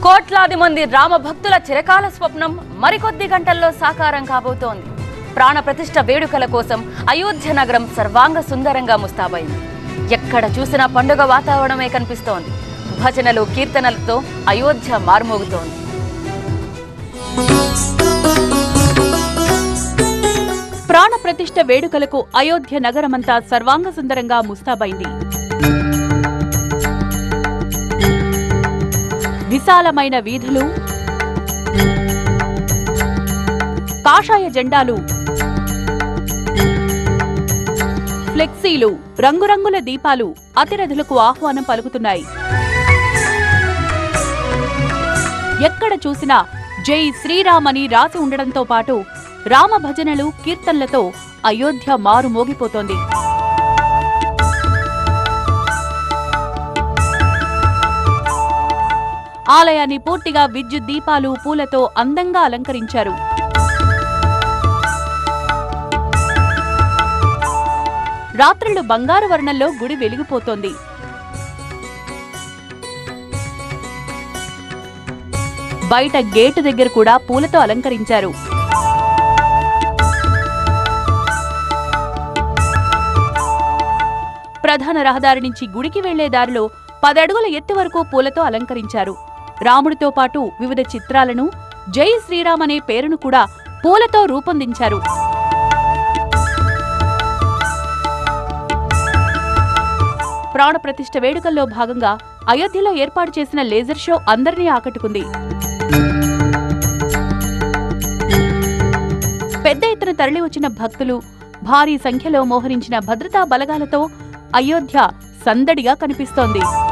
కోట్లాది మంది రామ భక్తుల చిరకాల స్వప్నం మరికొద్ది గంటల్లో సాకారం కాబోతోంది ప్రాణ ప్రతిష్ఠ వేడుకల కోసం అయోధ్య నగరం సర్వాంగ సుందరంగా ముస్తాబైంది ఎక్కడ చూసినా పండుగ వాతావరణమే కనిపిస్తోంది భజనలు కీర్తనలతో అయోధ్య మారుమోగుతోంది ప్రాణ ప్రతిష్ఠ వేడుకలకు అయోధ్య నగరమంతా సర్వాంగ సుందరంగా ముస్తాబైంది విశాలమైన వీధులు కాషాయ జెండాలు ఫ్లెక్సీలు రంగురంగుల దీపాలు అతిరథులకు ఆహ్వానం పలుకుతున్నాయి ఎక్కడ చూసినా జై శ్రీరామ్ అని రాసి ఉండడంతో పాటు రామ భజనలు కీర్తనలతో అయోధ్య మారు మోగిపోతోంది ఆలయాన్ని పూర్తిగా విద్యుత్ దీపాలు పూలతో అందంగా అలంకరించారు రాత్రులు బంగారు వర్ణంలో గుడి వెలిగిపోతోంది బయట గేటు దగ్గర కూడా పూలతో అలంకరించారు ప్రధాన రహదారి నుంచి గుడికి వెళ్లే దారిలో పదడుగుల ఎత్తు వరకు పూలతో అలంకరించారు రాముడితో పాటు వివిధ చిత్రాలను జై శ్రీరామ్ అనే పేరును కూడా పూలతో రూపొందించారు ప్రాణ ప్రతిష్ఠ వేడుకల్లో భాగంగా అయోధ్యలో ఏర్పాటు చేసిన లేజర్ షో అందరినీ ఆకట్టుకుంది పెద్ద ఎత్తున తరలివచ్చిన భక్తులు భారీ సంఖ్యలో మోహరించిన భద్రతా బలగాలతో అయోధ్య సందడిగా కనిపిస్తోంది